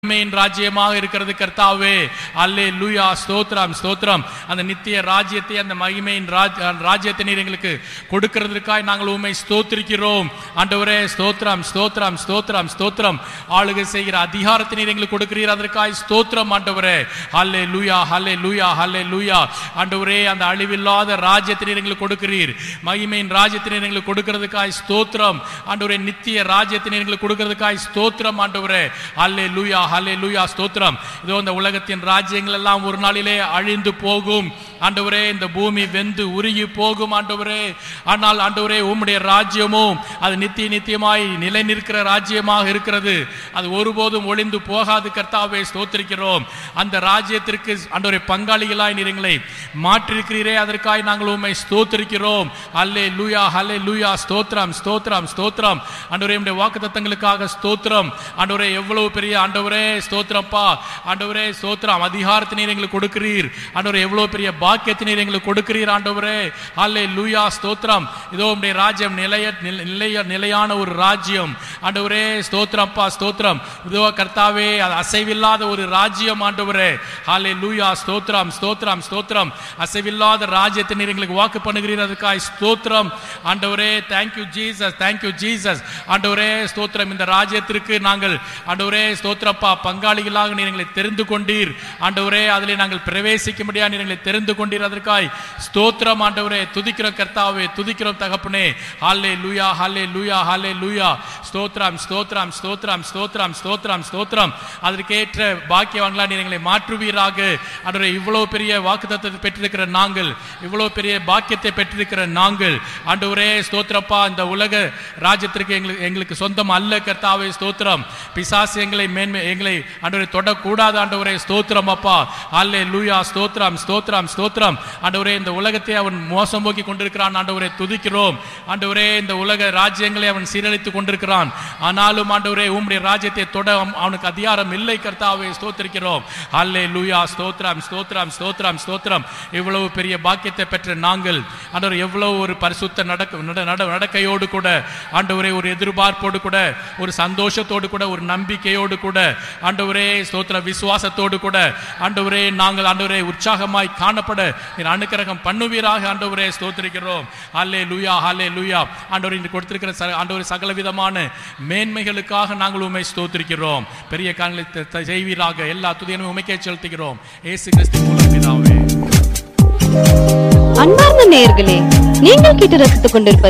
மகிமையின் ராஜ்யமாக இருக்கிறது கர்த்தாவே அல்லே லூயா ஸ்தோத்ரம் ஸ்தோத்ரம் அந்த நித்திய ராஜ்யத்தை அந்த மகிமையின் ராஜ்- ராஜ்யத்தை நீர் எங்களுக்கு கொடுக்கிறதுக்காய் நாங்கள் உண்மை ஸ்தோத்திரிக்கிறோம் ஆண்டவரே ஸ்தோத்ரம் ஸ்தோத்ரம் ஸ்தோத்ரம் ஸ்தோத்ரம் ஆளுகை செய்கிற அதிகாரத்தை நீர் எங்களுக்கு கொடுக்கிறீர் அதற்காய் ஸ்தோத்ரம் ஆண்டவரே ஹல்லே லூயா ஹல்லே லூயா ஹல்லே லூயா ஆண்டவரே அந்த அழிவில்லாத ராஜ்யத்தை நீர் எங்களுக்கு கொடுக்கிறீர் மகிமையின் ராஜ்யத்தை நீர் எங்களுக்கு கொடுக்கிறதுக்காய் ஸ்தோத்ரம் ஆண்டவரே நித்திய ராஜ்யத்தை நீர் எங்களுக்கு கொடுக்கிறதுக்காய் ஸ்தோத்ரம் ஆண்டவரே ஹல்லே லூயா ஹல்லே லூயா ஸ்தோத்ரம் இதோ இந்த உலகத்தின் ராஜ்யங்கள் எல்லாம் ஒரு நாளிலே அழிந்து போகும் ஆண்டவரே இந்த பூமி வெந்து உருகி போகும் ஆண்டவரே ஆனால் ஆண்டவரே உம்முடைய ராஜ்யமும் அது நித்திய நித்தியமாய் நிலை நிற்கிற ராஜ்யமாக இருக்கிறது அது ஒருபோதும் ஒளிந்து போகாது கர்த்தாவே ஸ்தோத்திரிக்கிறோம் அந்த ராஜ்யத்திற்கு ஆண்டவரே பங்காளிகளாய் நீர் எங்களை மாற்றிருக்கிறீரே அதற்காய் நாங்கள் உம்மை ஸ்தோத்திரிக்கிறோம் அல்லே லூயா ஹல்லே லூயா ஸ்தோத்ரம் ஸ்தோத்ரம் ஸ்தோத்ரம் ஆண்டவரே உம்முடைய வாக்குத்தத்தங்களுக்காக ஸ்தோத்திரம் ஆண்டவரே எவ்வளவு பெரிய ஆண்டவரே ஸ்தோத்திரப்பா ஆண்டவரே ஸ்தோத்திரம் அதிகாரத்தை நீர் எங்களுக்கு கொடுக்கிறீர் ஆண்டவரே எவ்வளவு பெரிய பாக்கியத்தை நீர் எங்களுக்கு கொடுக்கிறீர் ஆண்டவரே அல்லே லூயா ஸ்தோத்திரம் இதோ உம்முடைய ராஜ்யம் நிலைய நில- நிலைய நிலையான ஒரு ராஜ்யம் ஆண்டவரே ஸ்தோத்திரப்பா ஸ்தோத்திரம் இதோ கர்த்தாவே அது அசைவில்லாத ஒரு ராஜ்யம் ஆண்டவரே ஹாலே லூயா ஸ்தோத்திரம் ஸ்தோத்திரம் ஸ்தோத்திரம் அசைவில்லாத ராஜ்யத்தை நீர் எங்களுக்கு வாக்கு பண்ணுகிறீர் அதுக்காய் ஸ்தோத்திரம் ஆண்டவரே தேங்க்யூ ஜீசஸ் தேங்க்யூ ஜீசஸ் ஆண்டவரே ஸ்தோத்திரம் இந்த ராஜ்யத்திற்கு நாங்கள் ஆண்டவரே ஸ்தோத்திரப்பா பங்காளிகளாக நீர் எங்களை தெரிந்து கொண்டீர் ஆண்டவரே அதிலே நாங்கள் பிரவேசிக்கும்படியா நீர் எங்களை தெரிந்து கொண்டீர் அதற்காய் ஸ்தோத்திரம் ஆண்டவரே துதிக்கிறோம் கர்த்தாவே துதிக்கிறோம் தகப்பனே ஹாலே லூயா ஹாலே லூயா ஹாலே லூயா ஸ்தோத்ரம் ஸ்தோத்ரம் ஸ்தோத்ரம் ஸ்தோத்ரம் ஸ்தோத்ரம் ஸ்தோத்ரம் அதற்கேற்ற பாக்கியவான்களா நீர் எங்களை மாற்றுவீராக ஆண்டவரே இவ்வளவு பெரிய வாக்குத்தத்தத்தை பெற்றிருக்கிற நாங்கள் இவ்வளவு பெரிய பாக்கியத்தை பெற்றிருக்கிற நாங்கள் ஆண்டவரே ஸ்தோத்திரப்பா இந்த உலக ராஜ்யத்திற்கு எங்களுக்கு எங்களுக்கு சொந்தம் அல்ல கர்த்தாவே ஸ்தோத்திரம் பிசாசு எங்களை மேன்மை எங்களை ஆண்டவரை தொடக்கூடாது ஆண்டவரே ஸ்தோத்திரம் அப்பா அல்லே லூயா ஸ்தோத்திரம் ஸ்தோத்திரம் ஸ்தோத்திரம் ஆண்டவரே இந்த உலகத்தை அவன் மோசம் போக்கி கொண்டிருக்கிறான் ஆண்டவரே துதிக்கிறோம் ஆண்டவரே இந்த உலக ராஜ்யங்களை அவன் சீரழித்துக் கொண்டிருக்கிறான் ஆனாலும் ஆண்டவரே உம்முடைய ராஜ்யத்தை தொட அவன்- அவனுக்கு அதிகாரம் இல்லை கர்த்தாவே ஸ்தோத்திரிக்கிறோம் அல்லே லூயா ஸ்தோத்திரம் ஸ்தோத்திரம் ஸ்தோத்திரம் ஸ்தோத்திரம் இவ்வளவு பெரிய பாக்கியத்தை பெற்ற நாங்கள் ஆண்டவர் எவ்வளவு ஒரு பரிசுத்த நடக்க நட- நட- நடக்கையோடு கூட ஆண்டவரே ஒரு எதிர்பார்ப்போடு கூட ஒரு சந்தோஷத்தோடு கூட ஒரு நம்பிக்கையோடு கூட ஆண்டவரே ஸ்தோத்திர விசுவாசத்தோடு கூட ஆண்டவரே நாங்கள் ஆண்டவரே உற்சாகமாய் காணப்பட நீர் அனுக்கிரகம் பண்ணுவீராக ஆண்டவரே ஸ்தோத்திரிக்கிறோம் அல்லே லூயா ஹல்லே லூயா ஆண்டவர் இன்று கொடுத்திருக்கிற ச- ஆண்டவரே சகல விதமான மேன்மைகளுக்காக நாங்கள் உண்மை ஸ்தோத்திரிக்கிறோம் பெரிய காரணங்களை த- த- செய்வீராக எல்லா துதியனும் உமைக்கே செலுத்துகிறோம் ஏசு கிறிஸ்து மூலம் பிதாவே அன்பார்ந்த நேயர்களே நீங்கள் கேட்டு ரசித்துக் கொண்டிருப்பது